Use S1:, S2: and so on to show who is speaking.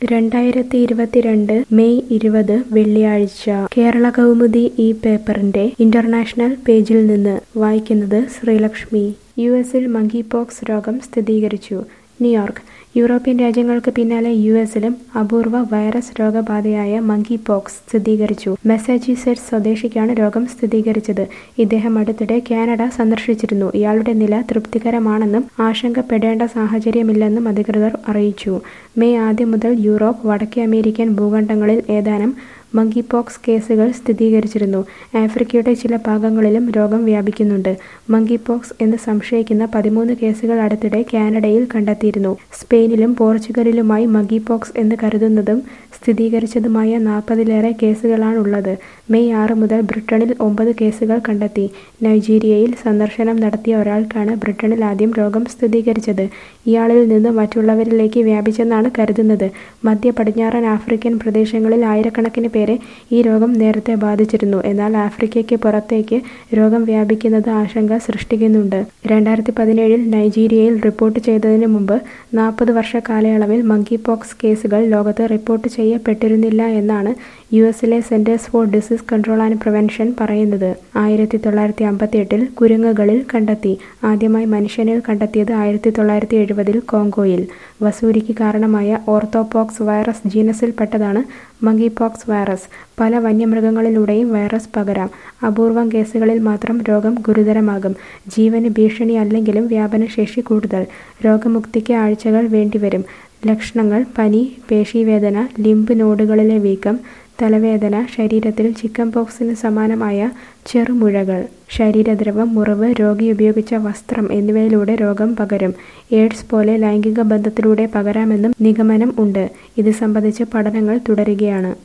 S1: രണ്ടായിരത്തി ഇരുപത്തിരണ്ട് മെയ് ഇരുപത് വെള്ളിയാഴ്ച കേരള കൗമുദി ഈ പേപ്പറിന്റെ ഇന്റർനാഷണൽ പേജിൽ നിന്ന് വായിക്കുന്നത് ശ്രീലക്ഷ്മി യു എസിൽ മങ്കി പോക്സ് രോഗം സ്ഥിരീകരിച്ചു ന്യൂയോർക്ക് യൂറോപ്യൻ രാജ്യങ്ങൾക്ക് പിന്നാലെ യു എസിലും അപൂർവ വൈറസ് രോഗബാധയായ മങ്കി പോക്സ് സ്ഥിരീകരിച്ചു മെസ്സാച്യുസെറ്റ്സ് സ്വദേശിക്കാണ് രോഗം സ്ഥിരീകരിച്ചത് ഇദ്ദേഹം അടുത്തിടെ കാനഡ സന്ദർശിച്ചിരുന്നു ഇയാളുടെ നില തൃപ്തികരമാണെന്നും ആശങ്കപ്പെടേണ്ട സാഹചര്യമില്ലെന്നും അധികൃതർ അറിയിച്ചു മെയ് ആദ്യം മുതൽ യൂറോപ്പ് വടക്കേ അമേരിക്കൻ ഭൂഖണ്ഡങ്ങളിൽ ഏതാനും മങ്കി പോക്സ് കേസുകൾ സ്ഥിരീകരിച്ചിരുന്നു ആഫ്രിക്കയുടെ ചില ഭാഗങ്ങളിലും രോഗം വ്യാപിക്കുന്നുണ്ട് മങ്കി പോക്സ് എന്ന് സംശയിക്കുന്ന പതിമൂന്ന് കേസുകൾ അടുത്തിടെ കാനഡയിൽ കണ്ടെത്തിയിരുന്നു സ്പെയിനിലും പോർച്ചുഗലിലുമായി മങ്കി പോക്സ് എന്ന് കരുതുന്നതും സ്ഥിരീകരിച്ചതുമായ നാൽപ്പതിലേറെ കേസുകളാണുള്ളത് മെയ് ആറ് മുതൽ ബ്രിട്ടനിൽ ഒമ്പത് കേസുകൾ കണ്ടെത്തി നൈജീരിയയിൽ സന്ദർശനം നടത്തിയ ഒരാൾക്കാണ് ബ്രിട്ടനിൽ ആദ്യം രോഗം സ്ഥിരീകരിച്ചത് ഇയാളിൽ നിന്ന് മറ്റുള്ളവരിലേക്ക് വ്യാപിച്ചെന്നാണ് കരുതുന്നത് മധ്യ പടിഞ്ഞാറൻ ആഫ്രിക്കൻ പ്രദേശങ്ങളിൽ ആയിരക്കണക്കിന് പേരെ ഈ രോഗം നേരത്തെ ബാധിച്ചിരുന്നു എന്നാൽ ആഫ്രിക്കയ്ക്ക് പുറത്തേക്ക് രോഗം വ്യാപിക്കുന്നത് ആശങ്ക സൃഷ്ടിക്കുന്നുണ്ട് രണ്ടായിരത്തി പതിനേഴിൽ നൈജീരിയയിൽ റിപ്പോർട്ട് ചെയ്തതിന് മുമ്പ് നാൽപ്പത് വർഷ കാലയളവിൽ മങ്കി പോക്സ് കേസുകൾ ലോകത്ത് റിപ്പോർട്ട് ചെയ്യപ്പെട്ടിരുന്നില്ല എന്നാണ് യു എസിലെ centres for disease control and prevention പറയുന്നത് ആയിരത്തി തൊള്ളായിരത്തി അമ്പത്തി എട്ടിൽ കുരങ്ങുകളിൽ കണ്ടെത്തി ആദ്യമായി മനുഷ്യനിൽ കണ്ടെത്തിയത് ആയിരത്തി തൊള്ളായിരത്തി എഴുപതിൽ കോങ്കോയിൽ വസൂരിക്ക് കാരണമായ ഓർത്തോപോക്സ് വൈറസ് ജീനസിൽപ്പെട്ടതാണ് മങ്കി പോക്സ് വൈറസ് പല വന്യമൃഗങ്ങളിലൂടെയും വൈറസ് പകരാം അപൂർവം കേസുകളിൽ മാത്രം രോഗം ഗുരുതരമാകും ജീവന് ഭീഷണി അല്ലെങ്കിലും വ്യാപനശേഷി കൂടുതൽ രോഗമുക്തിക്ക് ആഴ്ചകൾ വേണ്ടിവരും ലക്ഷണങ്ങൾ പനി പേശീവേദന ലിംബ് നോഡുകളിലെ വീക്കം തലവേദന ശരീരത്തിൽ ചിക്കൻ പോക്സിന് സമാനമായ ചെറുമുഴകൾ ശരീരദ്രവം മുറിവ് രോഗി ഉപയോഗിച്ച വസ്ത്രം എന്നിവയിലൂടെ രോഗം പകരും എയ്ഡ്സ് പോലെ ലൈംഗിക ബന്ധത്തിലൂടെ പകരാമെന്നും നിഗമനം ഉണ്ട് ഇത് സംബന്ധിച്ച് പഠനങ്ങൾ തുടരുകയാണ്